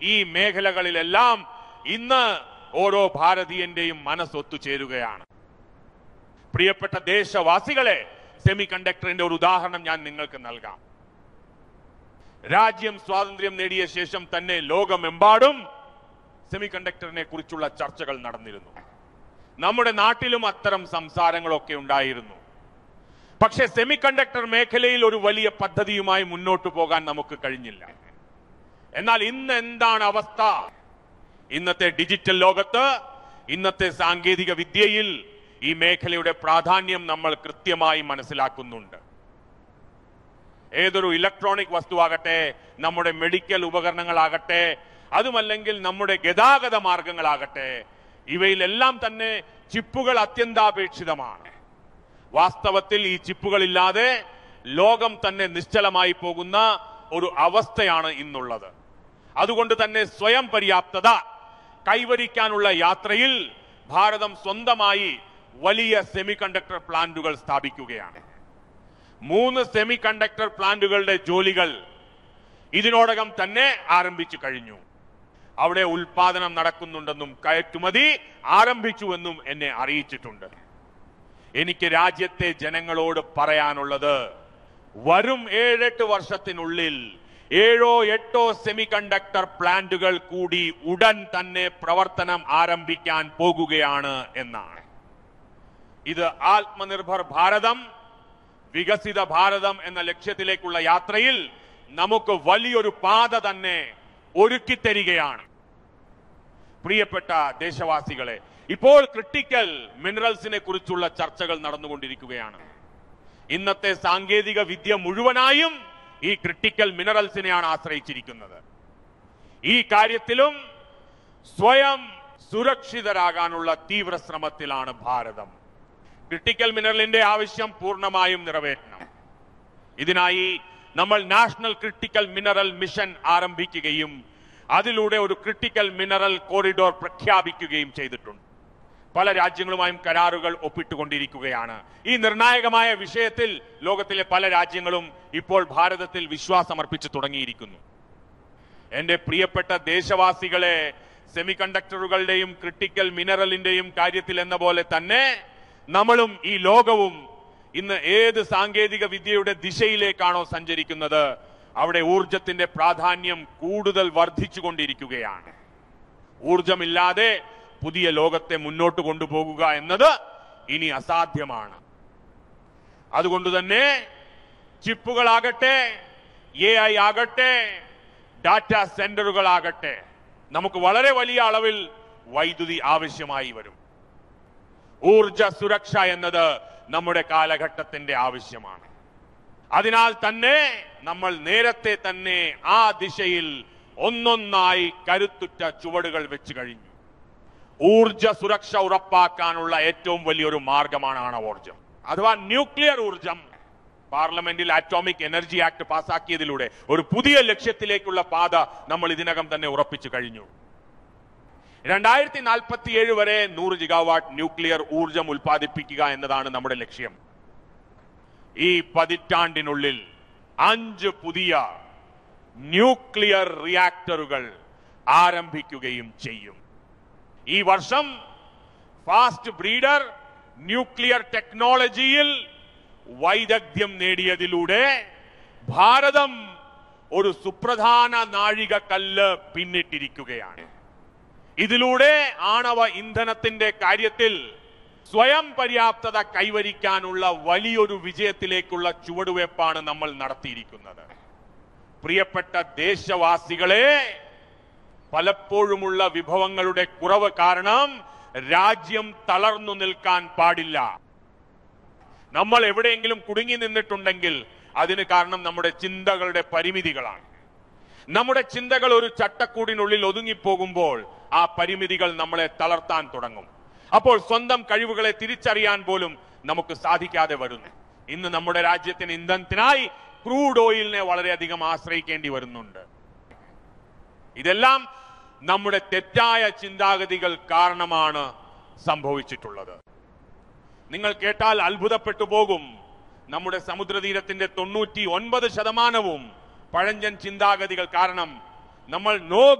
ഈ മേഖലകളിലെല്ലാം ഇന്ന് ഓരോ ഭാരതീയന്റെയും മനസ്സൊത്തുചേരുകയാണ് പ്രിയപ്പെട്ട ദേശവാസികളെ സെമി കണ്ടക്ടറിന്റെ ഒരു ഉദാഹരണം ഞാൻ നിങ്ങൾക്ക് നൽകാം രാജ്യം സ്വാതന്ത്ര്യം നേടിയ ശേഷം തന്നെ ലോകമെമ്പാടും സെമി കണ്ടക്ടറിനെ കുറിച്ചുള്ള ചർച്ചകൾ നടന്നിരുന്നു നമ്മുടെ നാട്ടിലും അത്തരം സംസാരങ്ങളൊക്കെ ഉണ്ടായിരുന്നു പക്ഷെ സെമി കണ്ടക്ടർ മേഖലയിൽ ഒരു വലിയ പദ്ധതിയുമായി മുന്നോട്ട് പോകാൻ നമുക്ക് കഴിഞ്ഞില്ല എന്നാൽ ഇന്ന് എന്താണ് അവസ്ഥ ഇന്നത്തെ ഡിജിറ്റൽ ലോകത്ത് ഇന്നത്തെ സാങ്കേതിക വിദ്യയിൽ ഈ മേഖലയുടെ പ്രാധാന്യം നമ്മൾ കൃത്യമായി മനസ്സിലാക്കുന്നുണ്ട് ഏതൊരു ഇലക്ട്രോണിക് വസ്തുവാകട്ടെ നമ്മുടെ മെഡിക്കൽ ഉപകരണങ്ങളാകട്ടെ അതുമല്ലെങ്കിൽ നമ്മുടെ ഗതാഗത മാർഗങ്ങളാകട്ടെ ഇവയിലെല്ലാം തന്നെ ചിപ്പുകൾ അത്യന്താപേക്ഷിതമാണ് വാസ്തവത്തിൽ ഈ ചിപ്പുകളില്ലാതെ ലോകം തന്നെ നിശ്ചലമായി പോകുന്ന ഒരു അവസ്ഥയാണ് ഇന്നുള്ളത് അതുകൊണ്ട് തന്നെ സ്വയം പര്യാപ്തത കൈവരിക്കാനുള്ള യാത്രയിൽ ഭാരതം സ്വന്തമായി വലിയ സെമി കണ്ടക്ടർ പ്ലാന്റുകൾ സ്ഥാപിക്കുകയാണ് മൂന്ന് സെമി കണ്ടക്ടർ പ്ലാന്റുകളുടെ ജോലികൾ ഇതിനോടകം തന്നെ ആരംഭിച്ചു കഴിഞ്ഞു അവിടെ ഉൽപാദനം നടക്കുന്നുണ്ടെന്നും കയറ്റുമതി ആരംഭിച്ചുവെന്നും എന്നെ അറിയിച്ചിട്ടുണ്ട് എനിക്ക് രാജ്യത്തെ ജനങ്ങളോട് പറയാനുള്ളത് വരും ഏഴെട്ട് വർഷത്തിനുള്ളിൽ ഏഴോ എട്ടോ സെമി കണ്ടക്ടർ പ്ലാന്റുകൾ കൂടി ഉടൻ തന്നെ പ്രവർത്തനം ആരംഭിക്കാൻ പോകുകയാണ് എന്നാണ് ഇത് ആത്മനിർഭർ ഭാരതം വികസിത ഭാരതം എന്ന ലക്ഷ്യത്തിലേക്കുള്ള യാത്രയിൽ നമുക്ക് വലിയൊരു പാത തന്നെ ഒരുക്കി തരികയാണ് പ്രിയപ്പെട്ട ദേശവാസികളെ ഇപ്പോൾ ക്രിട്ടിക്കൽ മിനറൽസിനെ കുറിച്ചുള്ള ചർച്ചകൾ നടന്നുകൊണ്ടിരിക്കുകയാണ് ഇന്നത്തെ സാങ്കേതിക വിദ്യ മുഴുവനായും ഈ ക്രിട്ടിക്കൽ മിനറൽസിനെയാണ് ആശ്രയിച്ചിരിക്കുന്നത് ഈ കാര്യത്തിലും സ്വയം സുരക്ഷിതരാകാനുള്ള തീവ്ര ശ്രമത്തിലാണ് ഭാരതം ക്രിട്ടിക്കൽ മിനറലിന്റെ ആവശ്യം പൂർണ്ണമായും നിറവേറ്റണം ഇതിനായി നമ്മൾ നാഷണൽ ക്രിട്ടിക്കൽ മിനറൽ മിഷൻ ആരംഭിക്കുകയും അതിലൂടെ ഒരു ക്രിട്ടിക്കൽ മിനറൽ കോറിഡോർ പ്രഖ്യാപിക്കുകയും ചെയ്തിട്ടുണ്ട് പല രാജ്യങ്ങളുമായും കരാറുകൾ ഒപ്പിട്ടുകൊണ്ടിരിക്കുകയാണ് ഈ നിർണായകമായ വിഷയത്തിൽ ലോകത്തിലെ പല രാജ്യങ്ങളും ഇപ്പോൾ ഭാരതത്തിൽ വിശ്വാസമർപ്പിച്ചു തുടങ്ങിയിരിക്കുന്നു എന്റെ പ്രിയപ്പെട്ട ദേശവാസികളെ സെമി കണ്ടക്ടറുകളുടെയും ക്രിട്ടിക്കൽ മിനറലിന്റെയും കാര്യത്തിൽ എന്ന പോലെ തന്നെ നമ്മളും ഈ ലോകവും ഇന്ന് ഏത് സാങ്കേതിക വിദ്യയുടെ ദിശയിലേക്കാണോ സഞ്ചരിക്കുന്നത് അവിടെ ഊർജത്തിന്റെ പ്രാധാന്യം കൂടുതൽ വർദ്ധിച്ചുകൊണ്ടിരിക്കുകയാണ് ഊർജമില്ലാതെ പുതിയ ലോകത്തെ മുന്നോട്ട് കൊണ്ടുപോകുക എന്നത് ഇനി അസാധ്യമാണ് അതുകൊണ്ട് തന്നെ ചിപ്പുകളാകട്ടെ എ ഐ ആകട്ടെ ഡാറ്റ സെന്ററുകളാകട്ടെ നമുക്ക് വളരെ വലിയ അളവിൽ വൈദ്യുതി ആവശ്യമായി വരും ഊർജ സുരക്ഷ എന്നത് നമ്മുടെ കാലഘട്ടത്തിന്റെ ആവശ്യമാണ് അതിനാൽ തന്നെ നമ്മൾ നേരത്തെ തന്നെ ആ ദിശയിൽ ഒന്നൊന്നായി കരുത്തുറ്റ ചുവടുകൾ വെച്ച് കഴിഞ്ഞു ഊർജ സുരക്ഷ ഉറപ്പാക്കാനുള്ള ഏറ്റവും വലിയൊരു മാർഗമാണ് ആണവോർജം അഥവാ ന്യൂക്ലിയർ ഊർജം പാർലമെന്റിൽ ആറ്റോമിക് എനർജി ആക്ട് പാസാക്കിയതിലൂടെ ഒരു പുതിയ ലക്ഷ്യത്തിലേക്കുള്ള പാത നമ്മൾ ഇതിനകം തന്നെ ഉറപ്പിച്ചു കഴിഞ്ഞു രണ്ടായിരത്തി നാൽപ്പത്തിയേഴ് വരെ നൂറ് ജിഗാവാട്ട് ന്യൂക്ലിയർ ഊർജം ഉൽപ്പാദിപ്പിക്കുക എന്നതാണ് നമ്മുടെ ലക്ഷ്യം ഈ പതിറ്റാണ്ടിനുള്ളിൽ അഞ്ച് പുതിയ ന്യൂക്ലിയർ റിയാക്ടറുകൾ ആരംഭിക്കുകയും ചെയ്യും ഈ വർഷം ഫാസ്റ്റ് ബ്രീഡർ ന്യൂക്ലിയർ ടെക്നോളജിയിൽ വൈദഗ്ധ്യം നേടിയതിലൂടെ ഭാരതം ഒരു സുപ്രധാന നാഴികക്കല്ല് പിന്നിട്ടിരിക്കുകയാണ് ഇതിലൂടെ ആണവ ഇന്ധനത്തിന്റെ കാര്യത്തിൽ സ്വയം പര്യാപ്തത കൈവരിക്കാനുള്ള വലിയൊരു വിജയത്തിലേക്കുള്ള ചുവടുവയ്പ്പാണ് നമ്മൾ നടത്തിയിരിക്കുന്നത് പ്രിയപ്പെട്ട ദേശവാസികളെ പലപ്പോഴുമുള്ള വിഭവങ്ങളുടെ കുറവ് കാരണം രാജ്യം തളർന്നു നിൽക്കാൻ പാടില്ല നമ്മൾ എവിടെയെങ്കിലും കുടുങ്ങി നിന്നിട്ടുണ്ടെങ്കിൽ അതിന് കാരണം നമ്മുടെ ചിന്തകളുടെ പരിമിതികളാണ് നമ്മുടെ ചിന്തകൾ ഒരു ചട്ടക്കൂടിനുള്ളിൽ ഒതുങ്ങിപ്പോകുമ്പോൾ ആ പരിമിതികൾ നമ്മളെ തളർത്താൻ തുടങ്ങും അപ്പോൾ സ്വന്തം കഴിവുകളെ തിരിച്ചറിയാൻ പോലും നമുക്ക് സാധിക്കാതെ വരുന്നു ഇന്ന് നമ്മുടെ രാജ്യത്തിന് ഇന്ധനത്തിനായി ക്രൂഡ് ഓയിലിനെ വളരെയധികം ആശ്രയിക്കേണ്ടി വരുന്നുണ്ട് ഇതെല്ലാം നമ്മുടെ തെറ്റായ ചിന്താഗതികൾ കാരണമാണ് സംഭവിച്ചിട്ടുള്ളത് നിങ്ങൾ കേട്ടാൽ അത്ഭുതപ്പെട്ടു പോകും നമ്മുടെ സമുദ്രതീരത്തിന്റെ തൊണ്ണൂറ്റി ഒൻപത് ശതമാനവും പഴഞ്ചൻ ചിന്താഗതികൾ കാരണം നമ്മൾ നോ